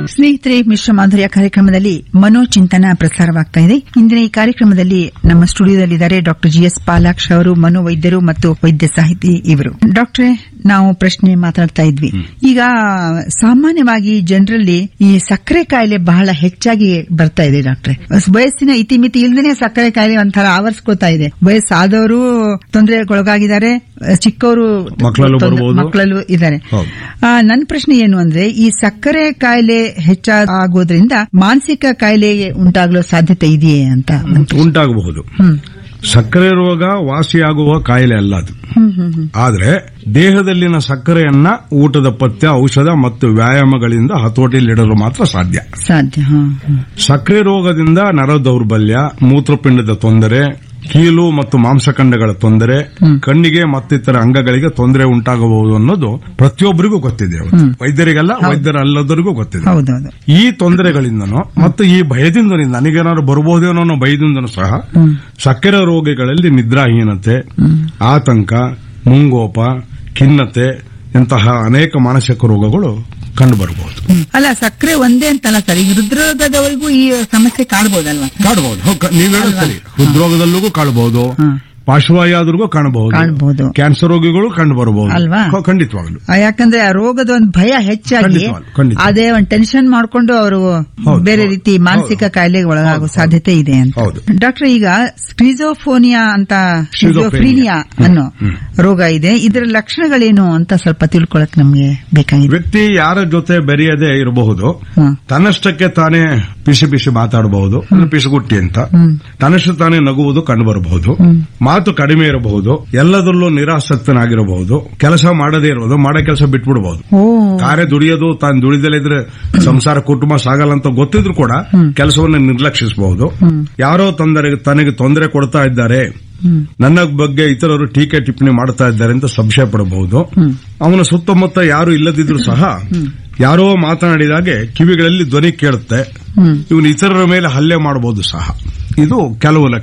ಸ್ನೇಹಿತರೆ ಮಿಶ್ರ ಮಾಧುರ್ಯ ಕಾರ್ಯಕ್ರಮದಲ್ಲಿ ಮನೋಚಿಂತನ ಪ್ರಸಾರವಾಗ್ತಾ ಇದೆ ಇಂದಿನ ಈ ಕಾರ್ಯಕ್ರಮದಲ್ಲಿ ನಮ್ಮ ಸ್ಟುಡಿಯೋದಲ್ಲಿದ್ದಾರೆ ಡಾಕ್ಟರ್ ಜಿಎಸ್ ಪಾಲಾಕ್ಷ ಅವರು ಮನೋವೈದ್ಯರು ಮತ್ತು ವೈದ್ಯ ಸಾಹಿತಿ ಇವರು ಡಾಕ್ಟ್ರೇ ನಾವು ಪ್ರಶ್ನೆ ಮಾತಾಡ್ತಾ ಇದ್ವಿ ಈಗ ಸಾಮಾನ್ಯವಾಗಿ ಜನರಲ್ಲಿ ಈ ಸಕ್ಕರೆ ಕಾಯಿಲೆ ಬಹಳ ಹೆಚ್ಚಾಗಿ ಬರ್ತಾ ಇದೆ ಡಾಕ್ಟ್ರೆ ವಯಸ್ಸಿನ ಇತಿಮಿತಿ ಇಲ್ದೇನೆ ಸಕ್ಕರೆ ಕಾಯಿಲೆ ಒಂಥರ ಆವರಿಸ್ಕೊತಾ ಇದೆ ವಯಸ್ಸಾದವರು ತೊಂದರೆಗೊಳಗಾಗಿದ್ದಾರೆ ಚಿಕ್ಕವರು ಮಕ್ಕಳಲ್ಲೂ ತೊಂದ್ರೆ- ಬರ್ಬೋದು. ಮಕ್ಕಳಲ್ಲೂ ಇದ್ದಾರೆ ಹೌದು. ಆ, ನನ್ನ ಪ್ರಶ್ನೆ ಏನು ಅಂದ್ರೆ ಈ ಸಕ್ಕರೆ ಕಾಯಿಲೆ ಹೆಚ್ಚಾಗೋದ್ರಿಂದ ಮಾನಸಿಕ ಕಾಯಿಲೆ ಉಂಟಾಗಲು ಸಾಧ್ಯತೆ ಇದೆಯೇ ಅಂತ ಉಂಟಾಗಬಹುದು ಹ್ಮ್ ಸಕ್ಕರೆ ರೋಗ ವಾಸಿಯಾಗುವ ಕಾಯಿಲೆ ಅಲ್ಲ ಅದು ಹ್ಮ್ ಹ್ಮ್ ಹ್ಮ್ ಆದರೆ ದೇಹದಲ್ಲಿನ ಸಕ್ಕರೆಯನ್ನ ಊಟದ ಪಥ್ಯ ಔಷಧ ಮತ್ತು ವ್ಯಾಯಾಮಗಳಿಂದ ಹತೋಟಿಯಲ್ಲಿಡಲು ಮಾತ್ರ ಸಾಧ್ಯ ಸಾಧ್ಯ ಹಾ ಹ್ಮ್. ಸಕ್ಕರೆ ರೋಗದಿಂದ ನರ ದೌರ್ಬಲ್ಯ ಮೂತ್ರಪಿಂಡದ ತೊಂದರೆ ಕೀಲು ಮತ್ತು ಮಾಂಸಖಂಡಗಳ ತೊಂದರೆ ಕಣ್ಣಿಗೆ ಮತ್ತಿತರ ಅಂಗಗಳಿಗೆ ತೊಂದರೆ ಉಂಟಾಗಬಹುದು ಅನ್ನೋದು ಪ್ರತಿಯೊಬ್ಬರಿಗೂ ಗೊತ್ತಿದೆ ಇವತ್ತು. ವೈದ್ಯರಿಗಲ್ಲ ವೈದ್ಯರಲ್ಲದರಿಗೂ ಗೊತ್ತಿದೆ ಹೌದೌದು ಈ ತೊಂದರೆಗಳಿಂದನೂ ಮತ್ತು ಈ ಭಯದಿಂದ ನನಗೇನಾದ್ರು ಬರಬಹುದೇನೋ ಅನ್ನೋ ಭಯದಿಂದನೂ ಸಹ ಸಕ್ಕರೆ ರೋಗಿಗಳಲ್ಲಿ ನಿದ್ರಾಹೀನತೆ ಆತಂಕ ಮುಂಗೋಪ ಖಿನ್ನತೆ ಇಂತಹ ಅನೇಕ ಮಾನಸಿಕ ರೋಗಗಳು ಕಂಡುಬರಬಹುದು ಅಲ್ಲ ಸಕ್ಕರೆ ಒಂದೇ ಅಂತಲ್ಲ ಸರ್ ಈಗ ಹೃದ್ರೋಗದವರೆಗೂ ಈ ಸಮಸ್ಯೆ ಕಾಣಬಹುದಲ್ವಾ ಕಾಣಬಹುದು ನೀವು ಹೇಳೋದು ಸರಿ ಹೃದ್ರೋಗದಲ್ಲಿಗೂ ಕಾಣಬಹುದು ಹ್ಮ್. ಪಾರ್ಶ್ವವಾಯುದ್ರಿಗೂ ಕಾಣಬಹುದು ಕಾಣಬಹುದು. ಕ್ಯಾನ್ಸರ್ ರೋಗಿಗಳು ಕಂಡು ಬರಬಹುದು ಅಲ್ವಾ? ಖಂಡಿತವಾಗ್ಲು ಆ, ಯಾಕಂದ್ರೆ ಆ ರೋಗದ ಒಂದು ಭಯ ಹೆಚ್ಚಾಗಿ ಖಂಡಿತವಾಗ್ಲು, ಖಂಡಿತ. ಅದೇ ಒಂದು ಟೆನ್ಷನ್ ಮಾಡ್ಕೊಂಡು ಅವರು ಹೌದು, ಬೇರೆ ಹೌದು. ರೀತಿ ಮಾನಸಿಕ ಹೌದು. ಕಾಯಿಲೆಗೆ ಒಳಗಾಗೋ ಹೌದು, ಸಾಧ್ಯತೆ ಇದೆ ಅಂತ ಹೌದು. ಡಾಕ್ಟರ್ ಈಗ ಸ್ಕ್ರಿಜೋಫೋನಿಯಾ ಅಂತ ಸ್ಕ್ರಿಜೋಫ್ರೀನಿಯಾ ಅನ್ನೋ ರೋಗ ಇದೆ ಇದರ ಲಕ್ಷಣಗಳೇನು ಅಂತ ಸ್ವಲ್ಪ ತಿಳ್ಕೊಳಕ್ ನಮ್ಗೆ ಬೇಕಾಗಿದೆ ವ್ಯಕ್ತಿ ಯಾರ ಜೊತೆ ಬೆರೆಯದೇ ಇರಬಹುದು ಹ್ಮ್. ತನ್ನಷ್ಟಕ್ಕೆ ತಾನೇ ಪಿಸಿ ಪಿಸಿ ಮಾತಾಡಬಹುದು ಪಿಸುಗುಟ್ಟಿ ಅಂತ ತನ್ನಷ್ಟು ತಾನೇ ನಗುವುದು ಕಂಡುಬರಬಹುದು ಮಾತು ಕಡಿಮೆ ಇರಬಹುದು ಎಲ್ಲದರಲ್ಲೂ ನಿರಾಸಕ್ತನಾಗಿರಬಹುದು ಕೆಲಸ ಮಾಡದೇ ಇರಬಹುದು ಮಾಡೋ ಕೆಲಸ ಬಿಟ್ಬಿಡಬಹುದು ಓ ಕಾರ್ಯ ದುಡಿಯೋದು ತಾನು ದುಡಿದಲೇ ಇದ್ರೆ ಸಂಸಾರ ಕುಟುಂಬ ಸಾಗಲ್ಲ ಅಂತ ಗೊತ್ತಿದ್ರು ಕೂಡ ಕೆಲಸವನ್ನು ನಿರ್ಲಕ್ಷಿಸಬಹುದು ಯಾರೋ ತೊಂದರೆ ತನಗೆ ತೊಂದರೆ ಕೊಡ್ತಾ ಇದ್ದಾರೆ ನನ್ನ ಬಗ್ಗೆ ಇತರರು ಟೀಕೆ ಟಿಪ್ಪಣಿ ಮಾಡ್ತಾ ಇದ್ದಾರೆ ಅಂತ ಸಂಶಯ ಪಡಬಹುದು ಅವನ ಸುತ್ತಮುತ್ತ ಯಾರು ಇಲ್ಲದಿದ್ರು ಸಹ ಯಾರೋ ಮಾತನಾಡಿದಾಗೆ ಕಿವಿಗಳಲ್ಲಿ ಧ್ವನಿ ಕೇಳುತ್ತೆ ಇವನು ಇತರರ ಮೇಲೆ ಹಲ್ಲೆ ಮಾಡಬಹುದು ಸಹ ಇದು ಕೆಲವು ಲಕ್ಷಣ